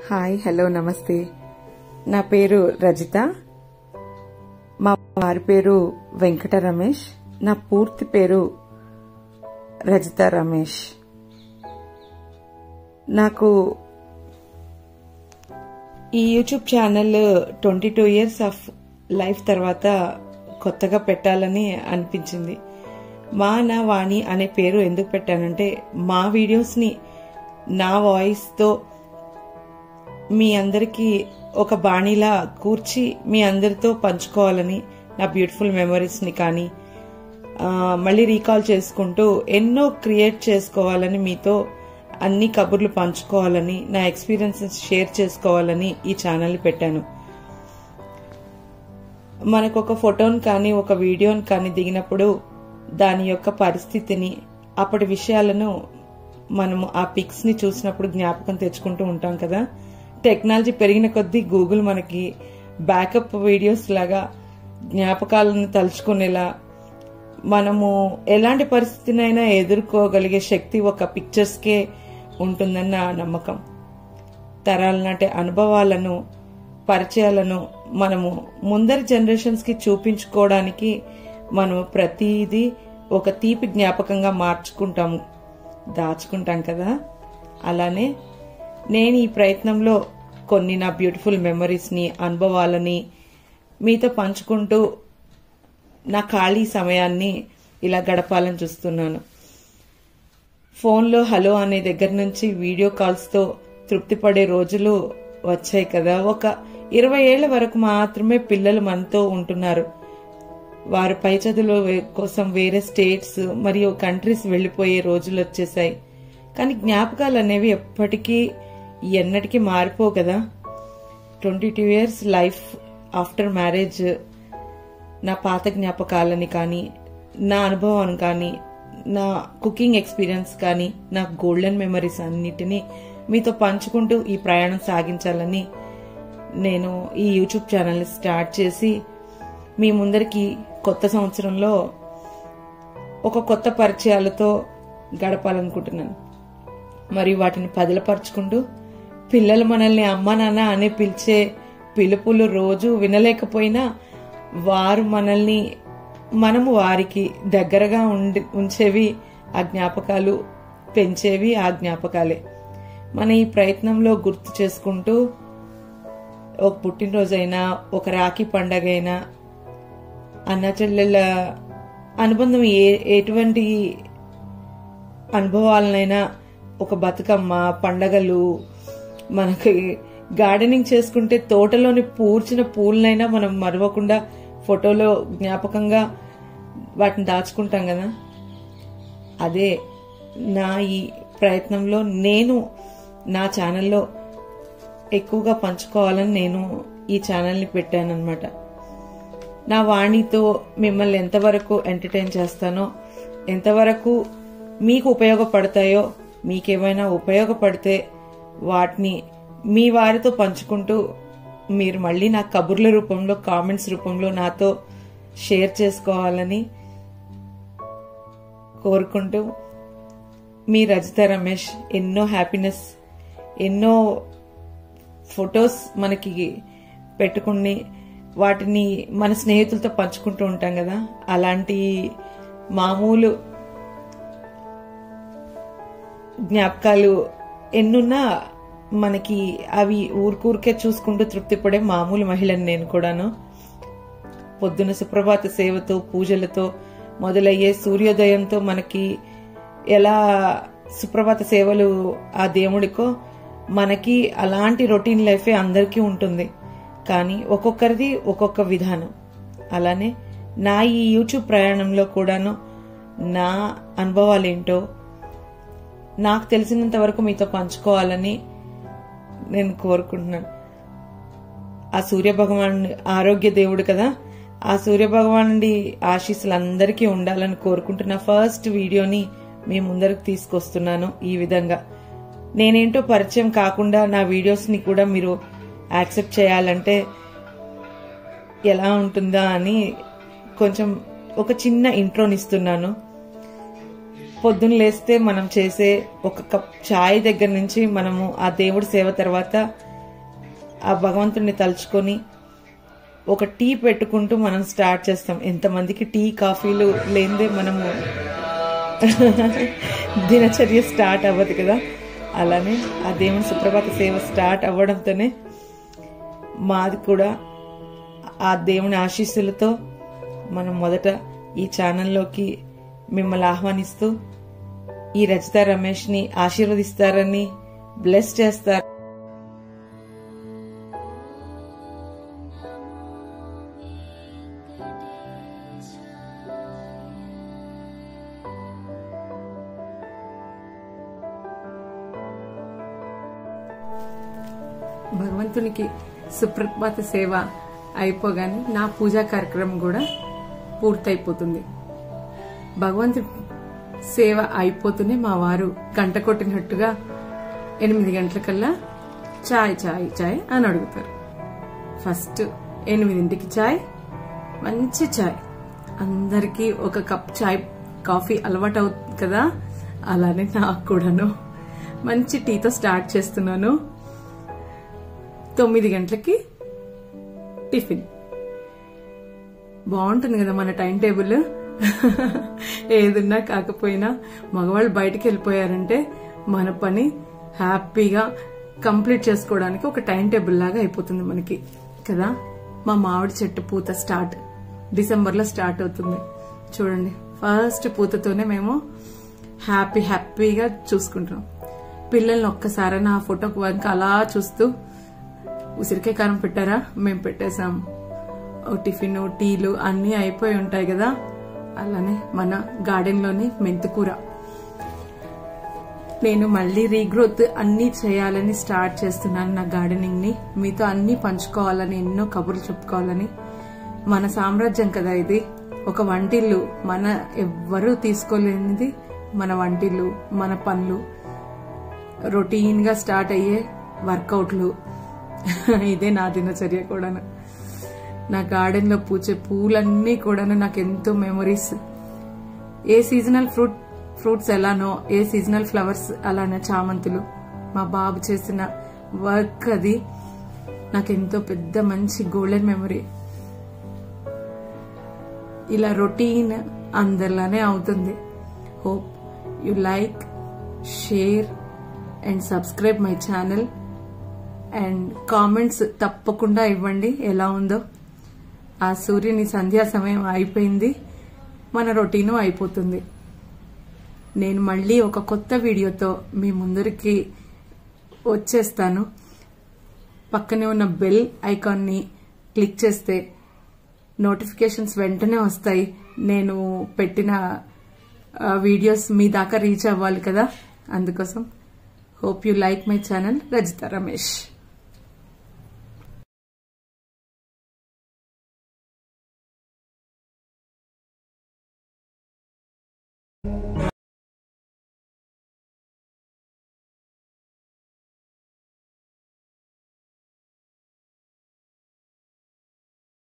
hi hello నమస్తే నా పేరు రజిత మా వారి పేరు వెంకట రమేష్ నా పూర్తి పేరు రజిత రమేష్ నాకు ఈ YouTube channel twenty two years of life తర్వాత కొత్తగా పెట్టాలని అనిపించింది మా నా వాణి అనే పేరు ఎందుకు పెట్టానంటే మా వీడియోస్ని నా వాయిస్తో మీ అందరికీ ఒక బాణీలా కూర్చి మీ అందరితో పంచుకోవాలని నా బ్యూటిఫుల్ మెమరీస్ని కానీ ఆ, మళ్ళీ రీకాల్ చేసుకుంటూ ఎన్నో క్రియేట్ చేసుకోవాలని మీతో అన్ని కబుర్లు పంచుకోవాలని నా ఎక్స్పీరియన్సెస్ షేర్ చేసుకోవాలని ఈ ఛానల్ పెట్టాను మనకు ఒక ఫోటోని కానీ ఒక వీడియోని కానీ దిగినప్పుడు దాని యొక్క పరిస్థితిని అప్పటి విషయాలను మనము ఆ పిక్స్ ని చూసినప్పుడు జ్ఞాపకం తెచ్చుకుంటూ ఉంటాం కదా టెక్నాలజీ పెరిగిన కొద్దీ గూగుల్ మనకి బ్యాకప్ వీడియోస్ లాగా జ్ఞాపకాలను తలుచుకునేలా మనము ఎలాంటి పరిస్థితినైనా ఎదుర్కోగలిగే శక్తి ఒక పిక్చర్స్కే ఉంటుందన్న నా నమ్మకం తరాల నాటి అనుభవాలను పరిచయాలను మనము ముందరి జనరేషన్స్ కి చూపించుకోవడానికి మనము ప్రతిదీ ఒక తీపి జ్ఞాపకంగా మార్చుకుంటాము దాచుకుంటాం కదా అలానే నేను ఈ ప్రయత్నంలో కొన్ని నా బ్యూటిఫుల్ మెమరీస్ని అనుభవాలని మీతో పంచుకుంటూ నా ఖాళీ సమయాన్ని ఇలా గడపాలని చూస్తున్నాను ఫోన్లో హలో అనే దగ్గర నుంచి వీడియో కాల్స్తో తృప్తి పడే రోజులు వచ్చాయి కదా ఒక ఇరవై ఏళ్ల వరకు మాత్రమే పిల్లలు మనతో ఉంటున్నారు వారి పై చదువుల వే- కోసం వేరే స్టేట్స్ మరియు కంట్రీస్ వెళ్లిపోయే రోజులు వచ్చేసాయి కానీ జ్ఞాపకాలు అనేవి ఎప్పటికీ ఎన్నటికీ మారిపో కదా twenty two years life after marriage నా పాత జ్ఞాపకాలని కానీ నా అనుభవం కానీ నా కుకింగ్ ఎక్స్పీరియన్స్ కానీ నా గోల్డెన్ మెమరీస్ అన్నిటినీ మీతో పంచుకుంటూ ఈ ప్రయాణం సాగించాలని నేను ఈ యూట్యూబ్ ఛానల్ని స్టార్ట్ చేసి మీ ముందరికి కొత్త సంవత్సరంలో ఒక కొత్త పరిచయాలతో గడపాలనుకుంటున్నాను మరియు వాటిని పదిలపరుచుకుంటూ పిల్లలు మనల్ని అమ్మ నాన్న అనే పిలిచే పిలుపులు రోజు వినలేకపోయినా వారు మనల్ని మనము వారికి దగ్గరగా ఉండి ఉంచేవి ఆ జ్ఞాపకాలు పెంచేవి ఆ జ్ఞాపకాలే మన ఈ ప్రయత్నంలో గుర్తు చేసుకుంటూ ఒక పుట్టినరోజైనా ఒక రాఖీ పండగైనా అన్న చెల్లెళ్ళ అనుబంధం ఏ ఎటువంటి అనుభవాలనైనా ఒక బతుకమ్మ పండగలు మనకి గార్డెనింగ్ చేసుకుంటే తోటలోని పూర్చిన పూలనైనా మనం మరవకుండా ఫోటోలో జ్ఞాపకంగా వాటిని దాచుకుంటాం కదా అదే నా ఈ ప్రయత్నంలో నేను నా ఛానల్లో ఎక్కువగా పంచుకోవాలని నేను ఈ ఛానల్ని పెట్టానన్నమాట నా వాణితో మిమ్మల్ని ఎంతవరకు ఎంటర్టైన్ చేస్తానో ఎంతవరకు మీకు ఉపయోగపడతాయో మీకేమైనా ఉపయోగపడితే వాటిని మీ వారితో పంచుకుంటూ మీరు మళ్ళీ నా కబుర్ల రూపంలో కామెంట్స్ రూపంలో నాతో షేర్ చేసుకోవాలని కోరుకుంటూ మీ రజిత రమేష్ ఎన్నో హ్యాపీనెస్ ఎన్నో ఫొటోస్ మనకి పెట్టుకుని వాటిని మన స్నేహితులతో పంచుకుంటూ ఉంటాం కదా అలాంటి మామూలు జ్ఞాపకాలు ఎన్నున్నా మనకి అవి ఊరికూరికే చూసుకుంటూ తృప్తి పడే మామూలు మహిళని నేను కూడాను పొద్దున సుప్రభాత సేవతో పూజలతో మొదలయ్యే సూర్యోదయంతో మనకి ఎలా సుప్రభాత సేవలు ఆ దేవుడికో మనకి అలాంటి రొటీన్ లైఫే అందరికీ ఉంటుంది కానీ ఒక్కొక్కరిది ఒక్కొక్క విధానం అలానే నా ఈ యూట్యూబ్ ప్రయాణంలో కూడాను నా అనుభవాలేంటో నాకు తెలిసినంత వరకు మీతో పంచుకోవాలని నేను కోరుకుంటున్నాను ఆ సూర్య భగవాన్ ఆరోగ్య దేవుడు కదా ఆ సూర్య భగవానుడి ఆశీస్సులు అందరికీ ఉండాలని కోరుకుంటున్న ఫస్ట్ వీడియోని మీ ముందరకు తీసుకొస్తున్నాను ఈ విధంగా నేనేంటో పరిచయం కాకుండా నా వీడియోస్ ని కూడా మీరు యాక్సెప్ట్ చేయాలంటే ఎలా ఉంటుందా అని కొంచెం ఒక చిన్న ఇంట్రోనిస్తున్నాను పొద్దున్న లేస్తే మనం చేసే ఒక కప్ చాయ్ దగ్గర నుంచి మనము ఆ దేవుడి సేవ తర్వాత ఆ భగవంతుడిని తలుచుకొని ఒక టీ పెట్టుకుంటూ మనం స్టార్ట్ చేస్తాం ఎంతమందికి టీ కాఫీలు లేనిదే మనము దినచర్య స్టార్ట్ అవ్వదు కదా అలానే ఆ దేవుని సుప్రభాత సేవ స్టార్ట్ అవ్వడంతోనే మాది కూడా ఆ దేవుని ఆశీస్సులతో మనం మొదట ఈ ఛానల్లోకి మిమ్మల్ని ఆహ్వానిస్తూ ఈ రచిత రమేష్ని ఆశీర్వదిస్తారని బ్లెస్ చేస్తారు భగవంతునికి సుప్రభాత సేవ అయిపోగానే నా పూజా కార్యక్రమం కూడా పూర్తయిపోతుంది భగవంతుడి సేవ అయిపోతూనే మా వారు గంట కొట్టినట్టుగా ఎనిమిది గంటలకల్లా చాయ్ చాయ్ చాయ్ అని అడుగుతారు ఫస్ట్ ఎనిమిదింటికి చాయ్ మంచి చాయ్ అందరికీ ఒక కప్ చాయ్ కాఫీ అలవాటు అవుతుంది కదా అలానే నాకు కూడాను మంచి టీతో స్టార్ట్ చేస్తున్నాను తొమ్మిది గంటలకి టిఫిన్ బాగుంటుంది కదా మన టైం టేబుల్ ఏదున్నా కాకపోయినా మగవాళ్ళు బయటికి వెళ్ళిపోయారంటే మన పని హ్యాపీగా కంప్లీట్ చేసుకోవడానికి ఒక టైం టేబుల్ లాగా అయిపోతుంది మనకి కదా మా మామిడి చెట్టు పూత స్టార్ట్ డిసెంబర్లో స్టార్ట్ అవుతుంది చూడండి ఫస్ట్ పూతతోనే మేము హ్యాపీ హ్యాపీగా చూసుకుంటున్నాం పిల్లల్ని ఒక్కసారి నా ఫోటో వంక అలా చూస్తూ ఉసిరికాయ కారం పెట్టారా మేము పెట్టేశాం ఓ టిఫిన్ టీలు అన్నీ అయిపోయి ఉంటాయి కదా అలానే మన గార్డెన్లోని మెంతుకూర నేను మళ్ళీ రీగ్రోత్ అన్నీ చేయాలని స్టార్ట్ చేస్తున్నాను నా గార్డెనింగ్ ని మీతో అన్నీ పంచుకోవాలని ఎన్నో కబుర్లు చెప్పుకోవాలని మన సామ్రాజ్యం కదా ఇది ఒక వంటిల్లు మన ఎవ్వరూ తీసుకోలేనిది మన వంటిల్లు మన పనులు రొటీన్ గా స్టార్ట్ అయ్యే వర్కౌట్లు ఇదే నా దినచర్య కూడాను నా గార్డెన్ లో పూచే పూలన్నీ కూడాను నాకు ఎంతో మెమరీస్ ఏ సీజనల్ ఫ్రూట్ ఫ్రూట్స్ ఎలానో ఏ సీజనల్ ఫ్లవర్స్ అలానే చామంతులు మా బాబు చేసిన వర్క్ అది నాకెంతో పెద్ద మంచి గోల్డెన్ మెమరీ ఇలా రొటీన్ అందరిలానే అవుతుంది hope you like share and subscribe my channel and comments తప్పకుండా ఇవ్వండి ఎలా ఉందో ఆ సూర్యుని సంధ్యా సమయం అయిపోయింది మన రొటీను అయిపోతుంది నేను మళ్ళీ ఒక కొత్త వీడియోతో మీ ముందరికి వచ్చేస్తాను పక్కనే ఉన్న బెల్ ఐకాన్ని క్లిక్ చేస్తే నోటిఫికేషన్స్ వెంటనే వస్తాయి నేను పెట్టిన ఆ, వీడియోస్ మీ దాకా రీచ్ అవ్వాలి కదా అందుకోసం hope you like my channel Rajitha Ramesh